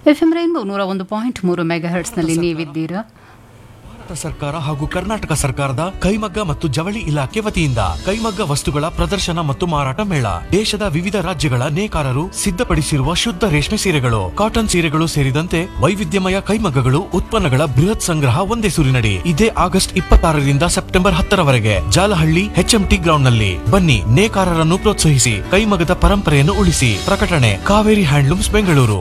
F M rainbow ನೂರ ಒಂದು point ಮೂರು ಮೆಗಾ ಹರ್ಟ್ಸ್ನಲ್ಲಿ ನೀವಿದ್ದೀರಾ ಭಾರತ ಸರ್ಕಾರ ಹಾಗೂ ಕರ್ನಾಟಕ ಸರ್ಕಾರದ ಕೈಮಗ್ಗ ಮತ್ತು ಜವಳಿ ಇಲಾಖೆ ವತಿಯಿಂದ ಕೈಮಗ್ಗ ವಸ್ತುಗಳ ಪ್ರದರ್ಶನ ಮತ್ತು ಮಾರಾಟ ಮೇಳ ದೇಶದ ವಿವಿಧ ರಾಜ್ಯಗಳ ನೇಕಾರರು ಸಿದ್ಧಪಡಿಸಿರುವ ಶುದ್ಧ ರೇಷ್ಮೆ ಸೀರೆಗಳು ಕಾಟನ್ ಸೀರೆಗಳು ಸೇರಿದಂತೆ ವೈವಿಧ್ಯಮಯ ಕೈಮಗ್ಗಗಳು ಉತ್ಪನ್ನಗಳ ಬೃಹತ್ ಸಂಗ್ರಹ ಒಂದೇ ಸೂರಿನಡಿ ಇದೇ ಆಗಸ್ಟ್ ಇಪ್ಪತ್ತಾರರಿಂದ ಸೆಪ್ಟೆಂಬರ್ ಹತ್ತರವರೆಗೆ ಜಾಲಹಳ್ಳಿ ಎಚ್ಎಂಟಿ ಗ್ರೌಂಡ್ ನಲ್ಲಿ ಬನ್ನಿ ನೇಕಾರರನ್ನು ಪ್ರೋತ್ಸಾಹಿಸಿ ಕೈಮಗ್ಗದ ಪರಂಪರೆಯನ್ನು ಉಳಿಸಿ ಪ್ರಕಟಣೆ Kaveri handlooms Bengaluru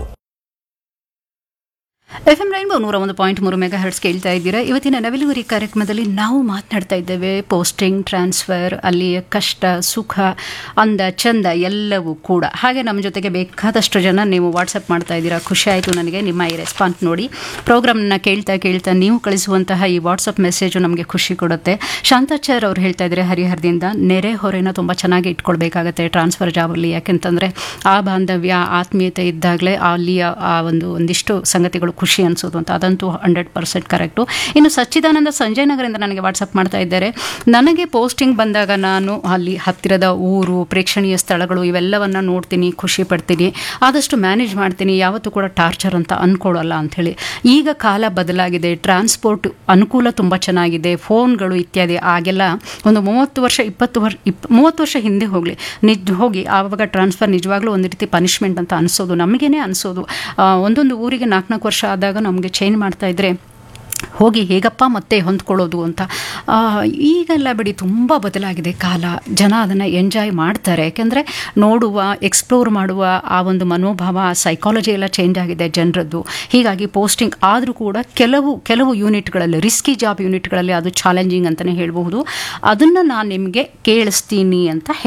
F M rainbow ನೂರ ಒಂದು ಪಾಯಿಂಟ್ ಮೂರು ಮೆಗಾ ಹರ್ಟ್ಸ್ ಕೇಳ್ತಾ ಇದ್ದೀರಾ ಇವತ್ತಿನ ನವಿಲುಗುರಿ ಕಾರ್ಯಕ್ರಮದಲ್ಲಿ ನಾವು ಮಾತನಾಡ್ತಾ ಇದ್ದೇವೆ ಪೋಸ್ಟಿಂಗ್ ಟ್ರಾನ್ಸ್ಫರ್ ಅಲ್ಲಿಯ ಕಷ್ಟ ಸುಖ ಅಂದ ಚಂದ ಎಲ್ಲವೂ ಕೂಡ ಹಾಗೆ ನಮ್ಮ ಜೊತೆಗೆ ಬೇಕಾದಷ್ಟು ಜನ ನೀವು ವಾಟ್ಸಪ್ ಮಾಡ್ತಾ ಇದ್ದೀರಾ ಖುಷಿ ಆಯಿತು ನನಗೆ ನಿಮ್ಮ ಈ ರೆಸ್ಪಾನ್ಸ್ ನೋಡಿ ಪ್ರೋಗ್ರಾಮ್ನ ಕೇಳ್ತಾ ಕೇಳ್ತಾ ನೀವು ಕಳಿಸುವಂತಹ ಈ ವಾಟ್ಸಪ್ ಮೆಸೇಜು ನಮಗೆ ಖುಷಿ ಕೊಡುತ್ತೆ ಶಾಂತಾಚಾರ್ ಅವ್ರು ಹೇಳ್ತಾ ಇದ್ದಾರೆ ಹರಿಹರದಿಂದ ನೆರೆ ಹೊರೆನ ತುಂಬ ಚೆನ್ನಾಗಿ ಇಟ್ಕೊಳ್ಬೇಕಾಗತ್ತೆ ಟ್ರಾನ್ಸ್ಫರ್ ಜಾಬಲ್ಲಿ ಯಾಕೆಂತಂದರೆ ಆ ಬಾಂಧವ್ಯ ಆತ್ಮೀಯತೆ ಇದ್ದಾಗಲೇ ಅಲ್ಲಿಯ ಆ ಒಂದು ಒಂದಿಷ್ಟು ಸಂಗತಿಗಳು ಖುಷಿ ಅನಿಸೋದು ಅಂತ ಅದಂತೂ ಹಂಡ್ರೆಡ್ ಪರ್ಸೆಂಟ್ ಕರೆಕ್ಟು ಇನ್ನು ಸಚ್ಚಿದಾನಂದ ಸಂಜಯ್ ನಗರಿಂದ ನನಗೆ ವಾಟ್ಸಪ್ ಮಾಡ್ತಾ ಇದ್ದಾರೆ ನನಗೆ ಪೋಸ್ಟಿಂಗ್ ಬಂದಾಗ ನಾನು ಅಲ್ಲಿ ಹತ್ತಿರದ ಊರು ಪ್ರೇಕ್ಷಣೀಯ ಸ್ಥಳಗಳು ಇವೆಲ್ಲವನ್ನು ನೋಡ್ತೀನಿ ಖುಷಿ ಪಡ್ತೀನಿ ಆದಷ್ಟು ಮ್ಯಾನೇಜ್ ಮಾಡ್ತೀನಿ ಯಾವತ್ತೂ ಕೂಡ ಟಾರ್ಚರ್ ಅಂತ ಅಂದ್ಕೊಳ್ಳಲ್ಲ ಅಂಥೇಳಿ ಈಗ ಕಾಲ ಬದಲಾಗಿದೆ ಟ್ರಾನ್ಸ್ಪೋರ್ಟ್ ಅನುಕೂಲ ತುಂಬ ಚೆನ್ನಾಗಿದೆ ಫೋನ್ಗಳು ಇತ್ಯಾದಿ ಆಗೆಲ್ಲ ಒಂದು ಮೂವತ್ತು ವರ್ಷ ಇಪ್ಪತ್ತು ವರ್ಷ ಇಪ್ ಮೂವತ್ತು ವರ್ಷ ಹಿಂದೆ ಹೋಗಲಿ ನಿಜ ಹೋಗಿ ಆವಾಗ ಟ್ರಾನ್ಸ್ಫರ್ ನಿಜವಾಗ್ಲೂ ಒಂದು ರೀತಿ ಪನಿಷ್ಮೆಂಟ್ ಅಂತ ಅನಿಸೋದು ನಮಗೇನೆ ಅನಿಸೋದು ಆ, ಒಂದೊಂದು ಊರಿಗೆ ನಾಲ್ಕು ನಾಲ್ಕು ವರ್ಷ ಆದಾಗ ನಮಗೆ ಚೇಂಜ್ ಮಾಡ್ತಾ ಇದ್ರೆ ಹೋಗಿ ಹೇಗಪ್ಪ ಮತ್ತೆ ಹೊಂದ್ಕೊಳ್ಳೋದು ಅಂತ ಆ, ಈಗೆಲ್ಲ ಬಿಡಿ ತುಂಬ ಬದಲಾಗಿದೆ ಕಾಲ ಜನ ಅದನ್ನು ಎಂಜಾಯ್ ಮಾಡ್ತಾರೆ ಯಾಕೆಂದರೆ ನೋಡುವ ಎಕ್ಸ್ಪ್ಲೋರ್ ಮಾಡುವ ಆ ಒಂದು ಮನೋಭಾವ ಸೈಕಾಲಜಿ ಎಲ್ಲ ಚೇಂಜ್ ಆಗಿದೆ ಜನರದ್ದು ಹೀಗಾಗಿ ಪೋಸ್ಟಿಂಗ್ ಆದರೂ ಕೂಡ ಕೆಲವು ಕೆಲವು ಯೂನಿಟ್ಗಳಲ್ಲಿ ರಿಸ್ಕಿ ಜಾಬ್ ಯೂನಿಟ್ಗಳಲ್ಲಿ ಅದು ಚಾಲೆಂಜಿಂಗ್ ಅಂತಲೇ ಹೇಳಬಹುದು ಅದನ್ನು ನಾನು ನಿಮಗೆ ಕೇಳಿಸ್ತೀನಿ ಅಂತ